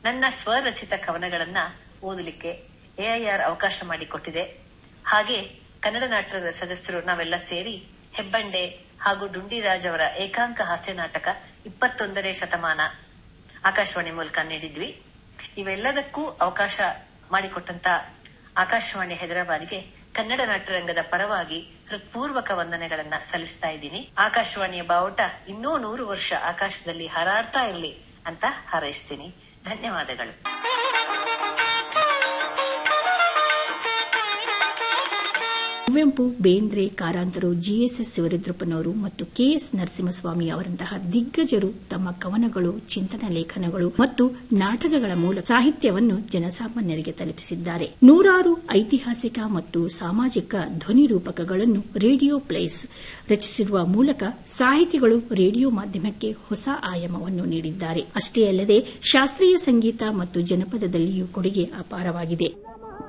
ನನ್ನ ಸ್ವರಚಿತ ಕವನಗಳನ್ನ ಓದಲಿಕ್ಕೆ ಎಐಆರ್ ಅವಕಾಶ ಮಾಡಿಕೊಟ್ಟಿದೆ ಹಾಗೆ ಕನ್ನಡ ನಾಟಕದ ಸದಸ್ಯರು ನಾವೆಲ್ಲ ಸೇರಿ ಹೆಬ್ಬಂಡೆ ಹಾಗೂ ಡುಂಡಿರಾಜ್ ಅವರ ಏಕಾಂಕ ಹಾಸ್ಯ ನಾಟಕ ಇಪ್ಪತ್ತೊಂದನೇ ಶತಮಾನ ಆಕಾಶವಾಣಿ ಮೂಲಕ ನೀಡಿದ್ವಿ ಇವೆಲ್ಲದಕ್ಕೂ ಅವಕಾಶ ಮಾಡಿಕೊಟ್ಟಂತ ಆಕಾಶವಾಣಿ ಹೈದರಾಬಾದ್ಗೆ ಕನ್ನಡ ನಾಟ್ಯರಂಗದ ಪರವಾಗಿ ಹೃತ್ಪೂರ್ವಕ ವಂದನೆಗಳನ್ನ ಸಲ್ಲಿಸ್ತಾ ಇದ್ದೀನಿ ಆಕಾಶವಾಣಿಯ ಬಾವುಟ ಇನ್ನೂ ನೂರು ವರ್ಷ ಆಕಾಶದಲ್ಲಿ ಹಾರಾಡ್ತಾ ಇರ್ಲಿ ಅಂತ ಹಾರೈಸ್ತೀನಿ ಧನ್ಯವಾದಗಳು ಕುವೆಂಪು ಬೇಂದ್ರೆ ಕಾರಂತರು ಜಿಎಸ್ಎಸ್ ಶಿವರುದ್ರಪ್ಪನವರು ಮತ್ತು ಕೆಎಸ್ ನರಸಿಂಹಸ್ವಾಮಿ ಅವರಂತಹ ದಿಗ್ಗಜರು ತಮ್ಮ ಕವನಗಳು ಚಿಂತನ ಲೇಖನಗಳು ಮತ್ತು ನಾಟಕಗಳ ಮೂಲಕ ಸಾಹಿತ್ಯವನ್ನು ಜನಸಾಮಾನ್ಯರಿಗೆ ತಲುಪಿಸಿದ್ದಾರೆ ನೂರಾರು ಐತಿಹಾಸಿಕ ಮತ್ತು ಸಾಮಾಜಿಕ ಧ್ವನಿ ರೂಪಕಗಳನ್ನು ರೇಡಿಯೋ ಪ್ಲೇಸ್ ರಚಿಸಿರುವ ಮೂಲಕ ಸಾಹಿತಿಗಳು ರೇಡಿಯೋ ಮಾಧ್ಯಮಕ್ಕೆ ಹೊಸ ಆಯಾಮವನ್ನು ನೀಡಿದ್ದಾರೆ ಅಷ್ಟೇ ಅಲ್ಲದೆ ಶಾಸ್ತ್ರೀಯ ಸಂಗೀತ ಮತ್ತು ಜನಪದದಲ್ಲಿಯೂ ಕೊಡುಗೆ ಅಪಾರವಾಗಿದೆ